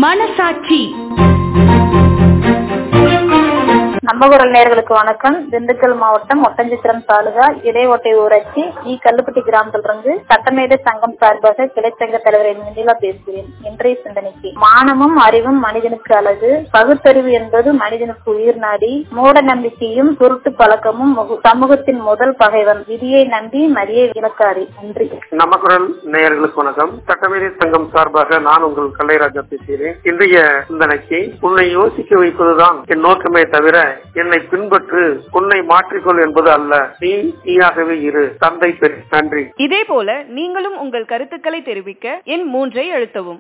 மனசாட்சி நம்ம குரல் நேர்களுக்கு வணக்கம் திண்டுக்கல் மாவட்டம் ஒட்டஞ்சித்திரம் தாலுகா இடையோட்டை ஊராட்சி இ கல்லுப்பட்டி கிராமத்தில் இருந்து சட்டமேதை சங்கம் சார்பாக கிளைச்சங்க தலைவர் நிதிலா பேசுகிறேன் இன்றைய சிந்தனைக்கு மானமும் அறிவும் மனிதனுக்கு அழகு பகுத்தறிவு என்பது மனிதனுக்கு உயிர் நாடி மூட நம்பிக்கையும் குருட்டு பழக்கமும் முகு- சமூகத்தின் முதல் பகைவன் விதியை நம்பி மதியை விளக்காரி நன்றி நம்ம குரல் நேயர்களுக்கு வணக்கம் சட்டமேதை சங்கம் சார்பாக நான் உங்கள் கல்லைராஜா பேசுகிறேன் இன்றைய சிந்தனைக்கு உன்னை யோசிக்க வைப்பதுதான் என் நோக்கமே தவிர என்னை பின்பற்று உன்னை மாற்றிக்கொள் என்பது அல்ல நீ நீயாகவே இரு தந்தை பெரு நன்றி இதே போல நீங்களும் உங்கள் கருத்துக்களை தெரிவிக்க எண் மூன்றை அழுத்தவும்